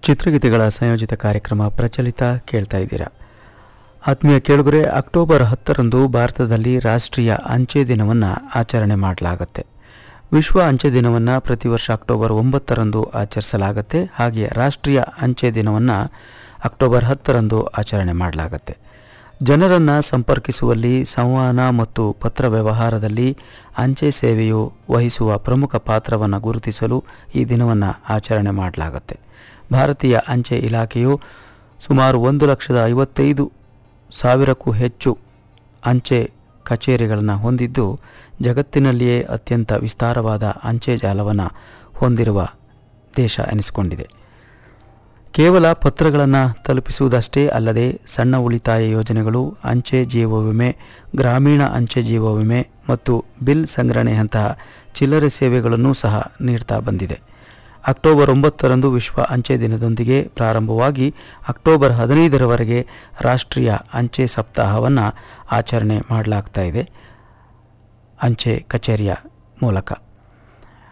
ಚಿತ್ರಗೀತೆಗಳ ಸಂಯೋಜಿತ ಕಾರ್ಯಕ್ರಮ ಪ್ರಚಲಿತ ಕೇಳ್ತಾ ಇದ್ದೀರಾ ಆತ್ಮೀಯ ಕೇಳುಗರೆ ಅಕ್ಟೋಬರ್ ಹತ್ತರಂದು ಭಾರತದಲ್ಲಿ ರಾಷ್ಟ್ರೀಯ ಅಂಚೆ ದಿನವನ್ನು ಆಚರಣೆ ಮಾಡಲಾಗುತ್ತೆ ವಿಶ್ವ ಅಂಚೆ ದಿನವನ್ನು ಪ್ರತಿ ವರ್ಷ ಅಕ್ಟೋಬರ್ ಒಂಬತ್ತರಂದು ಆಚರಿಸಲಾಗುತ್ತೆ ಹಾಗೆ ರಾಷ್ಟ್ರೀಯ ಅಂಚೆ ದಿನವನ್ನು ಅಕ್ಟೋಬರ್ ಹತ್ತರಂದು ಆಚರಣೆ ಮಾಡಲಾಗುತ್ತೆ ಜನರನ್ನು ಸಂಪರ್ಕಿಸುವಲ್ಲಿ ಸಂವಹನ ಮತ್ತು ಪತ್ರ ವ್ಯವಹಾರದಲ್ಲಿ ಅಂಚೆ ಸೇವೆಯು ವಹಿಸುವ ಪ್ರಮುಖ ಪಾತ್ರವನ್ನು ಗುರುತಿಸಲು ಈ ದಿನವನ್ನು ಆಚರಣೆ ಮಾಡಲಾಗುತ್ತೆ ಭಾರತೀಯ ಅಂಚೆ ಇಲಾಖೆಯು ಸುಮಾರು ಒಂದು ಲಕ್ಷದ ಐವತ್ತೈದು ಸಾವಿರಕ್ಕೂ ಹೆಚ್ಚು ಅಂಚೆ ಕಚೇರಿಗಳನ್ನು ಹೊಂದಿದ್ದು ಜಗತ್ತಿನಲ್ಲಿಯೇ ಅತ್ಯಂತ ವಿಸ್ತಾರವಾದ ಅಂಚೆ ಜಾಲವನ್ನು ಹೊಂದಿರುವ ದೇಶ ಎನಿಸಿಕೊಂಡಿದೆ ಕೇವಲ ಪತ್ರಗಳನ್ನು ತಲುಪಿಸುವುದಷ್ಟೇ ಅಲ್ಲದೆ ಸಣ್ಣ ಉಳಿತಾಯ ಯೋಜನೆಗಳು ಅಂಚೆ ಜೀವ ವಿಮೆ ಗ್ರಾಮೀಣ ಅಂಚೆ ಜೀವ ವಿಮೆ ಮತ್ತು ಬಿಲ್ ಸಂಗ್ರಹಣೆಯಂತಹ ಚಿಲ್ಲರೆ ಸೇವೆಗಳನ್ನು ಸಹ ನೀಡ್ತಾ ಬಂದಿದೆ ಅಕ್ಟೋಬರ್ ಒಂಬತ್ತರಂದು ವಿಶ್ವ ಅಂಚೆ ದಿನದೊಂದಿಗೆ ಪ್ರಾರಂಭವಾಗಿ ಅಕ್ಟೋಬರ್ ಹದಿನೈದರವರೆಗೆ ರಾಷ್ಟ್ರೀಯ ಅಂಚೆ ಸಪ್ತಾಹವನ್ನು ಆಚರಣೆ ಮಾಡಲಾಗ್ತಾ ಇದೆ ಅಂಚೆ ಕಚೇರಿಯ ಮೂಲಕ